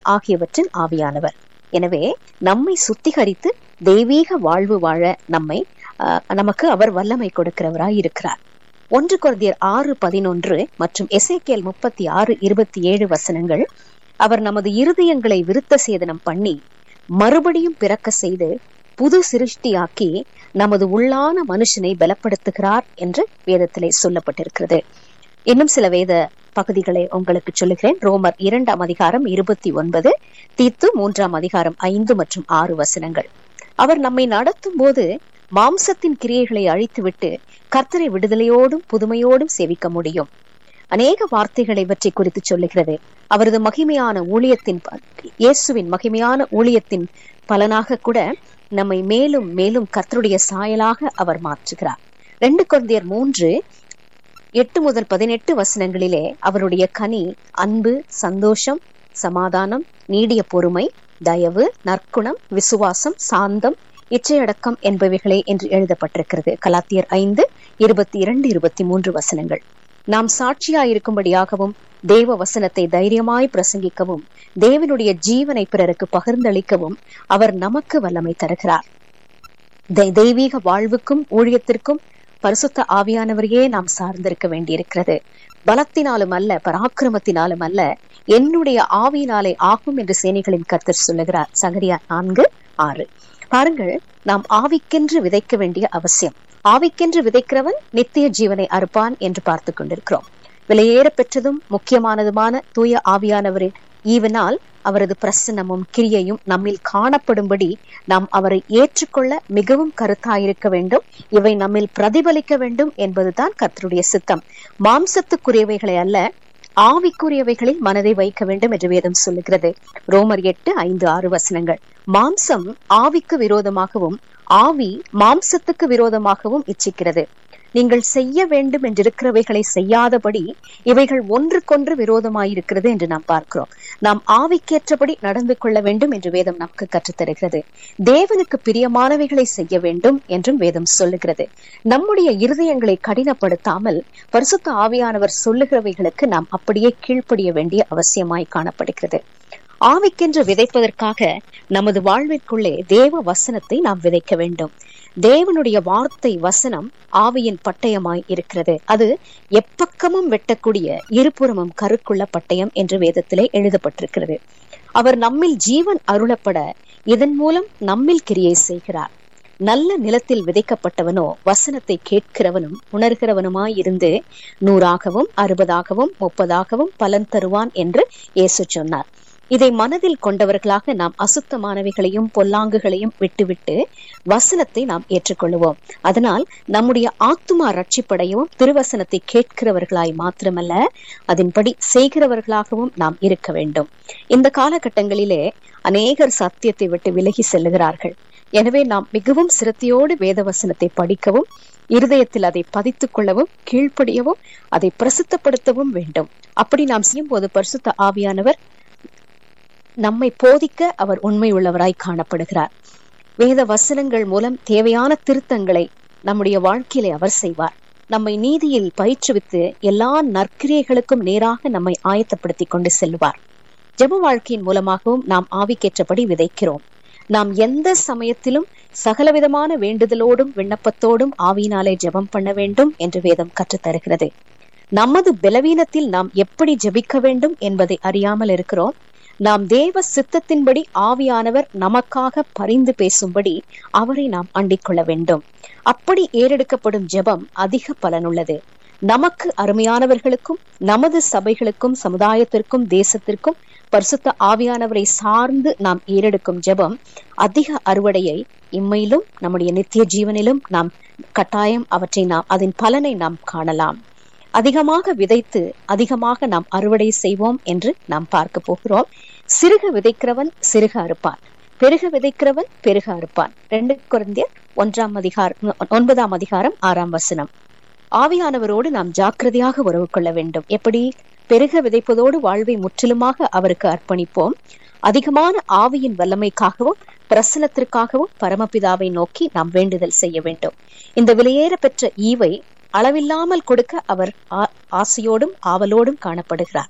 ஆகியவற்றின் ஆவியானவர் எனவே நம்மை சுத்திகரித்து தெய்வீக வாழ்வு வாழ நம்மை ஆஹ், நமக்கு அவர் வல்லமை கொடுக்கிறவராய் இருக்கிறார் ஒன்று கொரிந்தியர் ஆறு பதினொன்று மற்றும் எசேக்கியேல் முப்பத்தி ஆறு இருபத்தி ஏழு வசனங்கள் அவர் நமது இருதயங்களை விருத்த சேதனம் பண்ணி மறுபடியும் பிறக்க செய்து புது சிருஷ்டியாக்கி நமது உள்ளான மனுஷனை பலப்படுத்துகிறார் என்று வேதத்திலே சொல்லப்பட்டிருக்கிறது இன்னும் சில வேத பகுதிகளை உங்களுக்கு சொல்லுகிறேன் ரோமர் இரண்டாம் அதிகாரம் இருபத்தி ஒன்பது தீத்து மூன்றாம் அதிகாரம் ஐந்து மற்றும் ஆறு வசனங்கள் அவர் நம்மை நடத்தும் போது மாம்சத்தின் கிரியைகளை அழித்துவிட்டு கர்த்தரை விடுதலையோடும் புதுமையோடும் சேவிக்க முடியும் அநேக வார்த்தைகளை பற்றி குறித்து சொல்லுகிறது அவரது மகிமையான ஊழியத்தின் ப- இயேசுவின் மகிமையான ஊழியத்தின் பலனாக கூட நம்மை மேலும் மேலும் கர்த்தருடைய சாயலாக அவர் மாற்றுகிறார் ரெண்டு கொரிந்தியர் மூன்று எட்டு முதல் பதினெட்டு வசனங்களிலே அவருடைய கனி அன்பு சந்தோஷம் சமாதானம் நீடிய பொறுமை தயவு நற்குணம் விசுவாசம் சாந்தம் இச்சையடக்கம் என்பவைகளே என்று எழுதப்பட்டிருக்கிறது கலாத்தியர் ஐந்து இருபத்தி இரண்டு இருபத்தி மூன்று வசனங்கள் நாம் சாட்சியாயிருக்கும்படியாகவும் தேவ வசனத்தை தைரியமாய் பிரசங்கிக்கவும் தேவனுடைய ஜீவனை பிறருக்கு பகிர்ந்தளிக்கவும் அவர் நமக்கு வல்லமை தருகிறார் தெ- தெய்வீக வாழ்வுக்கும் ஊழியத்திற்கும் பரிசுத்த ஆவியானவரையே நாம் சார்ந்திருக்க வேண்டியிருக்கிறது பலத்தினாலும் அல்ல பராக்கிரமத்தினாலும் அல்ல என்னுடைய ஆவியினாலே ஆகும் என்று சேனைகளின் கர்த்தர் சொல்லுகிறார் சகரியா நான்கு ஆறு பாருங்கள் நாம் ஆவிக்கென்று விதைக்க வேண்டிய அவசியம் ஆவிக்கென்று விதைக்கிறவன் நித்திய ஜீவனை அறுப்பான் என்று பார்த்து கொண்டிருக்கிறோம் விலையேற பெற்றதும் முக்கியமானதுமான தூய ஆவியானவரின் ஈவனால் அவரது பிரசன்னமும் கிரியையும் நம்மில் காணப்படும்படி நாம் அவரை ஏற்றுக்கொள்ள மிகவும் கருத்தாயிருக்க வேண்டும் இவை நம்மில் பிரதிபலிக்க வேண்டும் என்பதுதான் கர்த்தருடைய சித்தம் மாம்சத்துக்குரியவைகளை அல்ல ஆவிக்குரியவைகளில் மனதை வைக்க வேண்டும் என்று வேதம் சொல்லுகிறது ரோமர் எட்டு ஐந்து ஆறு வசனங்கள் மாம்சம் ஆவிக்கு விரோதமாகவும் ஆவி மாம்சத்துக்கு விரோதமாகவும் இச்சிக்கிறது நீங்கள் செய்ய வேண்டும் என்றிருக்கிறவைகளை செய்யாதபடி இவைகள் ஒன்றுக்கொன்று விரோதமாயிருக்கிறது என்று நாம் பார்க்கிறோம் நாம் ஆவிக்கேற்றபடி நடந்து கொள்ள வேண்டும் என்று வேதம் நமக்கு கற்றுத்தருகிறது தேவனுக்கு பிரியமானவைகளை செய்ய வேண்டும் என்றும் வேதம் சொல்லுகிறது நம்முடைய இருதயங்களை கடினப்படுத்தாமல் பரிசுத்த ஆவியானவர் சொல்லுகிறவைகளுக்கு நாம் அப்படியே கீழ்ப்படிய வேண்டிய அவசியமாய் காணப்படுகிறது ஆவிக்கென்று விதைப்பதற்காக நமது வாழ்விற்குள்ளே தேவ வசனத்தை நாம் விதைக்க வேண்டும் தேவனுடைய வார்த்தை வசனம் ஆவியின் பட்டயமாய் இருக்கிறது அது எப்பக்கமும் வெட்டக்கூடிய இருபுறமும் கருக்குள்ள பட்டயம் என்று வேதத்திலே எழுதப்பட்டிருக்கிறது அவர் நம்மில் ஜீவன் அருளப்பட இதன் மூலம் நம்மில் கிரியை செய்கிறார் நல்ல நிலத்தில் விதைக்கப்பட்டவனோ வசனத்தை கேட்கிறவனும் உணர்கிறவனுமாய் இருந்து நூறாகவும் அறுபதாகவும் முப்பதாகவும் பலன் தருவான் என்று இயேசு சொன்னார் இதை மனதில் கொண்டவர்களாக நாம் அசுத்தமானவைகளையும் பொல்லாங்குகளையும் விட்டுவிட்டு வசனத்தை நாம் ஏற்றுக்கொள்ளுவோம் அதனால் நம்முடைய ஆத்துமா ரட்சிப்படையவும் திருவசனத்தை கேட்கிறவர்களாய் மாத்திரமல்ல அதன்படி செய்கிறவர்களாகவும் நாம் இருக்க வேண்டும் இந்த காலகட்டங்களிலே அநேகர் சத்தியத்தை விட்டு விலகி செல்லுகிறார்கள் எனவே நாம் மிகவும் சிரத்தையோடு வேத வசனத்தை படிக்கவும் இருதயத்தில் அதை பதித்துக் கொள்ளவும் கீழ்ப்படியவும் அதை பிரசித்தப்படுத்தவும் வேண்டும் அப்படி நாம் செய்யும் போது பரிசுத்த ஆவியானவர் நம்மை போதிக்க அவர் உண்மை உள்ளவராய் காணப்படுகிறார் வேத வசனங்கள் மூலம் தேவையான திருத்தங்களை நம்முடைய வாழ்க்கையிலே அவர் செய்வார் நம்மை நீதியில் பயிற்றுவித்து எல்லா நற்கிரியைகளுக்கும் நேராக நம்மை ஆயத்தப்படுத்தி கொண்டு செல்வார் ஜெப வாழ்க்கையின் மூலமாகவும் நாம் ஆவிக்கேற்றபடி விதைக்கிறோம் நாம் எந்த சமயத்திலும் சகலவிதமான வேண்டுதலோடும் விண்ணப்பத்தோடும் ஆவியினாலே ஜெபம் பண்ண வேண்டும் என்று வேதம் கற்றுத்தருகிறது நமது பலவீனத்தில் நாம் எப்படி ஜெபிக்க வேண்டும் என்பதை அறியாமல் இருக்கிறோம் நாம் தேவ சித்தத்தின்படி ஆவியானவர் நமக்காக பரிந்து பேசும்படி அவரை நாம் அண்டிக் கொள்ள வேண்டும் அப்படி ஏறெடுக்கப்படும் ஜெபம் அதிக பலனுள்ளது நமக்கு அருமையானவர்களுக்கும் நமது சபைகளுக்கும் சமுதாயத்திற்கும் தேசத்திற்கும் பரிசுத்த ஆவியானவரை சார்ந்து நாம் ஏறெடுக்கும் ஜெபம் அதிக அறுவடையை இம்மையிலும் நம்முடைய நித்திய ஜீவனிலும் நாம் கட்டாயம் அவற்றை நாம் அதன் பலனை நாம் காணலாம் அதிகமாக விதைத்து அதிகமாக நாம் அறுவடை செய்வோம் என்று நாம் பார்க்க போகிறோம் சிறுக விதைக்கிறவன் சிறுக அறுப்பான் பெருக விதைக்கிறவன் பெருக அறுப்பான் ரெண்டு குழந்தையர் ஒன்றாம் அதிகாரம் ஒன்பதாம் அதிகாரம் ஆறாம் வசனம் ஆவியானவரோடு நாம் ஜாக்கிரதையாக உறவு கொள்ள வேண்டும் எப்படி பெருக விதைப்பதோடு வாழ்வை முற்றிலுமாக அவருக்கு அர்ப்பணிப்போம் அதிகமான ஆவியின் வல்லமைக்காகவும் பிரசனத்திற்காகவும் பரமபிதாவை நோக்கி நாம் வேண்டுதல் செய்ய வேண்டும் இந்த விலையேற பெற்ற ஈவை அளவில்லாமல் கொடுக்க அவர் ஆசையோடும் ஆவலோடும் காணப்படுகிறார்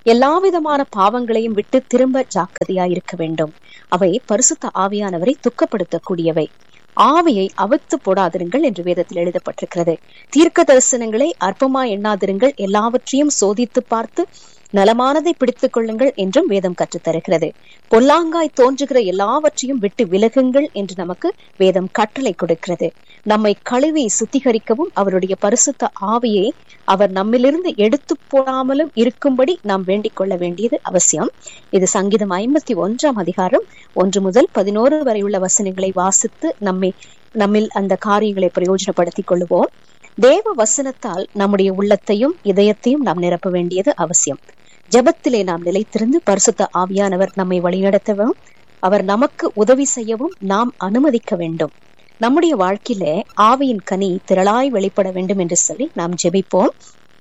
எல்லா விதமான பாவங்களையும் விட்டு திரும்ப ஜாக்கிரதையாயிருக்க வேண்டும் அவை பரிசுத்த ஆவியானவரை துக்கப்படுத்தக்கூடியவை ஆவியை அவித்து போடாதிருங்கள் என்று வேதத்தில் எழுதப்பட்டிருக்கிறது தீர்க்க தரிசனங்களை அற்பமா எண்ணாதிருங்கள் எல்லாவற்றையும் சோதித்து பார்த்து நலமானதை பிடித்துக் கொள்ளுங்கள் என்றும் வேதம் கற்றுத்தருகிறது பொல்லாங்காய் தோன்றுகிற எல்லாவற்றையும் விட்டு விலகுங்கள் என்று நமக்கு வேதம் கட்டளை கொடுக்கிறது நம்மை கழுவி சுத்திகரிக்கவும் அவருடைய பரிசுத்த ஆவியை அவர் நம்மிலிருந்து எடுத்து போடாமலும் இருக்கும்படி நாம் வேண்டிக் கொள்ள வேண்டியது அவசியம் இது சங்கீதம் ஐம்பத்தி ஒன்றாம் அதிகாரம் ஒன்று முதல் பதினோரு வரை உள்ள வசனங்களை வாசித்து நம்மை நம்மில் அந்த காரியங்களை பிரயோஜனப்படுத்திக் கொள்வோம் தேவ வசனத்தால் நம்முடைய உள்ளத்தையும் இதயத்தையும் நாம் நிரப்ப வேண்டியது அவசியம் ஜபத்திலே நாம் நிலைத்திருந்து பரிசுத்த ஆவியானவர் நம்மை வழிநடத்தவும் அவர் நமக்கு உதவி செய்யவும் நாம் அனுமதிக்க வேண்டும் நம்முடைய வாழ்க்கையில ஆவியின் கனி திரளாய் வெளிப்பட வேண்டும் என்று சொல்லி நாம் ஜெபிப்போம்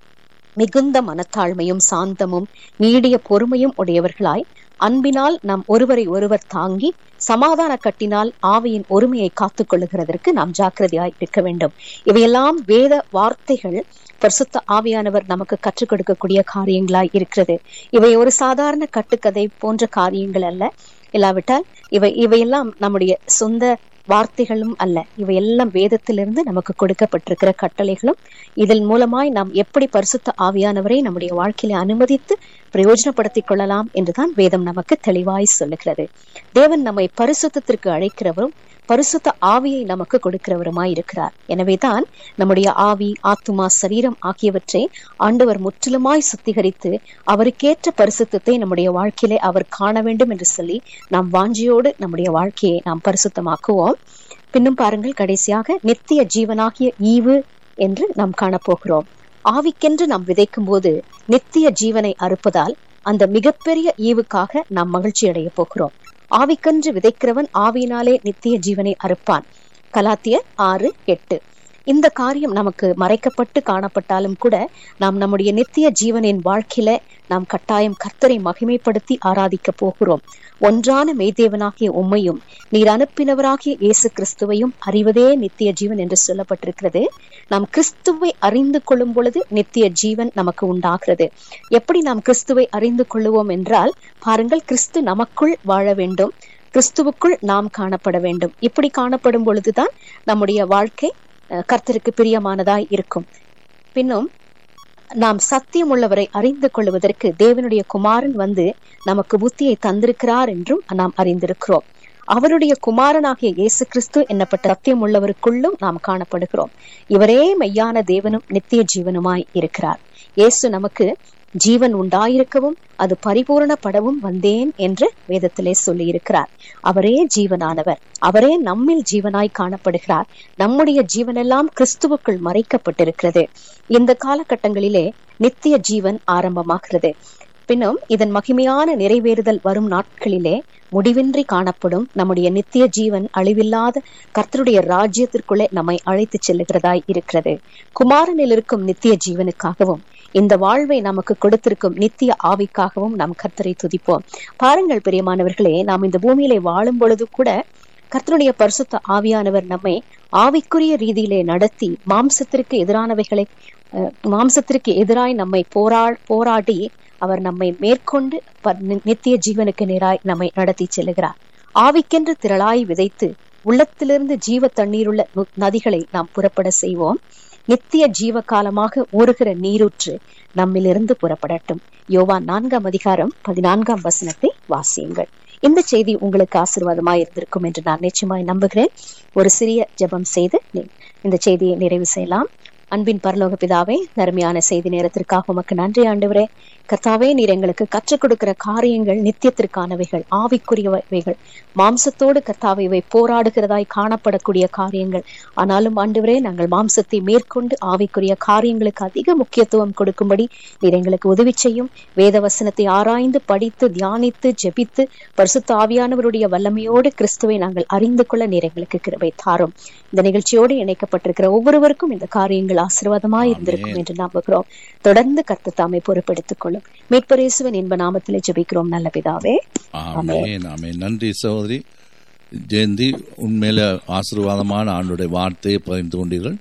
மிகுந்த மனத்தாழ்மையும் சாந்தமும் நீடிய பொறுமையும் உடையவர்களாய் அன்பினால் நாம் ஒருவரை ஒருவர் தாங்கி சமாதான கட்டினால் ஆவியின் ஒருமையை காத்துக் கொள்ளுகிறதற்கு நாம் ஜாக்கிரதையாய் இருக்க வேண்டும் இவையெல்லாம் வேத வார்த்தைகள் பரிசுத்த ஆவியானவர் நமக்கு கற்றுக் கொடுக்கக்கூடிய காரியங்களாய் இருக்கிறது இவை ஒரு சாதாரண கட்டுக்கதை போன்ற காரியங்கள் அல்ல இல்லாவிட்டால் இவை இவையெல்லாம் நம்முடைய சொந்த வார்த்தைகளும் அல்ல இவையெல்லாம் வேதத்திலிருந்து நமக்கு கொடுக்கப்பட்டிருக்கிற கட்டளைகளும் இதன் மூலமாய் நாம் எப்படி பரிசுத்த ஆவியானவரை நம்முடைய வாழ்க்கையில அனுமதித்து பிரயோஜனப்படுத்திக் கொள்ளலாம் என்றுதான் வேதம் நமக்கு தெளிவாய் சொல்லுகிறது தேவன் நம்மை பரிசுத்தத்திற்கு அழைக்கிறவரும் பரிசுத்த ஆவியை நமக்கு கொடுக்கிறவருமாய் இருக்கிறார் எனவேதான் நம்முடைய ஆவி ஆத்துமா சரீரம் ஆகியவற்றை ஆண்டவர் முற்றிலுமாய் சுத்திகரித்து அவருக்கேற்ற பரிசுத்தத்தை நம்முடைய வாழ்க்கையிலே அவர் காண வேண்டும் என்று சொல்லி நாம் வாஞ்சியோடு நம்முடைய வாழ்க்கையை நாம் பரிசுத்தமாக்குவோம் பின்னும் பாருங்கள் கடைசியாக நித்திய ஜீவனாகிய ஈவு என்று நாம் காணப்போகிறோம் ஆவிக்கென்று நாம் விதைக்கும் போது நித்திய ஜீவனை அறுப்பதால் அந்த மிகப்பெரிய ஈவுக்காக நாம் மகிழ்ச்சி அடைய போகிறோம் ஆவிக்கன்று விதைக்கிறவன் ஆவியினாலே நித்திய ஜீவனை அறுப்பான் கலாத்தியர் ஆறு எட்டு இந்த காரியம் நமக்கு மறைக்கப்பட்டு காணப்பட்டாலும் கூட நாம் நம்முடைய நித்திய ஜீவனின் வாழ்க்கையில நாம் கட்டாயம் கர்த்தரை மகிமைப்படுத்தி ஆராதிக்க போகிறோம் ஒன்றான மெய்தேவனாகிய உம்மையும் நீர் அனுப்பினவராகிய இயேசு கிறிஸ்துவையும் அறிவதே நித்திய ஜீவன் என்று சொல்லப்பட்டிருக்கிறது நாம் கிறிஸ்துவை அறிந்து கொள்ளும் பொழுது நித்திய ஜீவன் நமக்கு உண்டாகிறது எப்படி நாம் கிறிஸ்துவை அறிந்து கொள்ளுவோம் என்றால் பாருங்கள் கிறிஸ்து நமக்குள் வாழ வேண்டும் கிறிஸ்துவுக்குள் நாம் காணப்பட வேண்டும் இப்படி காணப்படும் பொழுதுதான் நம்முடைய வாழ்க்கை கர்த்தருக்கு பிரியமானதாய் இருக்கும் பின்னும் நாம் சத்தியம் உள்ளவரை அறிந்து கொள்வதற்கு தேவனுடைய குமாரன் வந்து நமக்கு புத்தியை தந்திருக்கிறார் என்றும் நாம் அறிந்திருக்கிறோம் அவருடைய குமாரனாகிய இயேசு கிறிஸ்து என்னப்பட்ட சத்தியம் உள்ளவருக்குள்ளும் நாம் காணப்படுகிறோம் இவரே மெய்யான தேவனும் நித்திய ஜீவனுமாய் இருக்கிறார் இயேசு நமக்கு ஜீவன் உண்டாயிருக்கவும் அது பரிபூரணப்படவும் வந்தேன் என்று வேதத்திலே சொல்லி இருக்கிறார் அவரே ஜீவனானவர் அவரே நம்மில் ஜீவனாய் காணப்படுகிறார் நம்முடைய ஜீவனெல்லாம் கிறிஸ்துவுக்குள் மறைக்கப்பட்டிருக்கிறது இந்த காலகட்டங்களிலே நித்திய ஜீவன் ஆரம்பமாகிறது பின்னும் இதன் மகிமையான நிறைவேறுதல் வரும் நாட்களிலே முடிவின்றி காணப்படும் நம்முடைய நித்திய ஜீவன் அழிவில்லாத கர்த்தருடைய ராஜ்யத்திற்குள்ளே நம்மை அழைத்து செல்லுகிறதாய் இருக்கிறது குமாரனில் இருக்கும் நித்திய ஜீவனுக்காகவும் இந்த வாழ்வை நமக்கு கொடுத்திருக்கும் நித்திய ஆவிக்காகவும் நாம் கர்த்தரை துதிப்போம் பாருங்கள் பிரியமானவர்களே நாம் இந்த பூமியிலே வாழும் பொழுது கூட கர்த்தருடைய பரிசுத்த ஆவியானவர் நம்மை ஆவிக்குரிய ரீதியிலே நடத்தி மாம்சத்திற்கு எதிரானவைகளை மாம்சத்திற்கு எதிராய் நம்மை போரா போராடி அவர் நம்மை மேற்கொண்டு நித்திய ஜீவனுக்கு நேராய் நம்மை நடத்தி செல்லுகிறார் ஆவிக்கென்று திரளாய் விதைத்து உள்ளத்திலிருந்து ஜீவ தண்ணீருள்ள நதிகளை நாம் புறப்பட செய்வோம் நித்திய ஜீவ காலமாக ஊறுகிற நீரூற்று நம்மிலிருந்து புறப்படட்டும் யோவா நான்காம் அதிகாரம் பதினான்காம் வசனத்தை வாசியுங்கள் இந்த செய்தி உங்களுக்கு ஆசீர்வாதமாய் இருந்திருக்கும் என்று நான் நிச்சயமாய் நம்புகிறேன் ஒரு சிறிய ஜெபம் செய்து இந்த செய்தியை நிறைவு செய்யலாம் அன்பின் பரலோக பிதாவே நருமையான செய்தி நேரத்திற்காக உமக்கு நன்றி ஆண்டவரே கர்த்தாவே நீர் எங்களுக்கு கற்றுக் கொடுக்கிற காரியங்கள் நித்தியத்திற்கானவைகள் ஆவிக்குரியவைகள் மாம்சத்தோடு கர்த்தாவை இவை போராடுகிறதாய் காணப்படக்கூடிய காரியங்கள் ஆனாலும் ஆண்டவரே நாங்கள் மாம்சத்தை மேற்கொண்டு ஆவிக்குரிய காரியங்களுக்கு அதிக முக்கியத்துவம் கொடுக்கும்படி நீர் எங்களுக்கு உதவி செய்யும் வேத வசனத்தை ஆராய்ந்து படித்து தியானித்து ஜெபித்து பரிசுத்த ஆவியானவருடைய வல்லமையோடு கிறிஸ்துவை நாங்கள் அறிந்து கொள்ள நீர் எங்களுக்கு கிருபை தாரும் இந்த நிகழ்ச்சியோடு இணைக்கப்பட்டிருக்கிற ஒவ்வொருவருக்கும் இந்த காரியங்கள் ஆசீர்வாதமாய் இருந்திருக்கும் என்று நம்புகிறோம் தொடர்ந்து கர்த்த தாமை பொறுப்பெடுத்துக் கொள்ளும் மீட்பரேசுவன் இன்ப நாமத்திலே ஜெபிக்கிறோம் நல்ல பிதாவே ஆமென் ஆமென் நன்றி சகோதரி ஜெயந்தி உண்மையில ஆசீர்வாதமான ஆண்டுடைய வார்த்தையை பகிர்ந்து கொண்டீர்கள்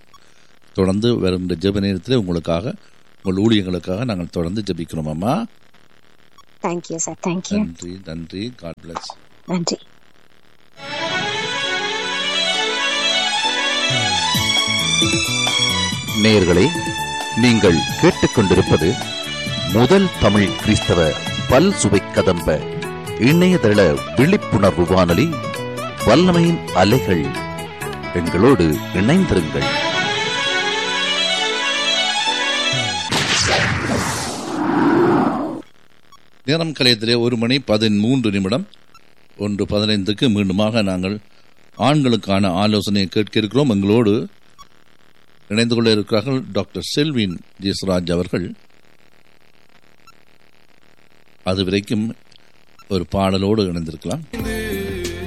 தொடர்ந்து வருகின்ற ஜெப நேரத்தில் உங்களுக்காக உங்கள் ஊழியங்களுக்காக நாங்கள் தொடர்ந்து ஜெபிக்கிறோம் அம்மா தேங்க்யூ சார் தேங்க்யூ நன்றி நன்றி காட் பிளஸ் நன்றி நேயர்களே நீங்கள் கேட்டுக்கொண்டிருப்பது முதல் தமிழ் கிறிஸ்தவ பல் சுவை கதம்ப இணையதள விழிப்புணர்வு வானொலி வல்லமையின் அலைகள் எங்களோடு இணைந்திருங்கள் நேரம் கலையத்திலே ஒரு மணி பதிமூன்று நிமிடம் ஒன்று பதினைந்துக்கு மீண்டுமாக நாங்கள் ஆண்களுக்கான ஆலோசனையை கேட்க இருக்கிறோம் எங்களோடு இணைந்து கொள்ள இருக்கிறார்கள் டாக்டர் செல்வின் ஜெயஸ்ராஜ் அவர்கள் அது வரைக்கும் ஒரு பாடலோடு இணைந்திருக்கலாம்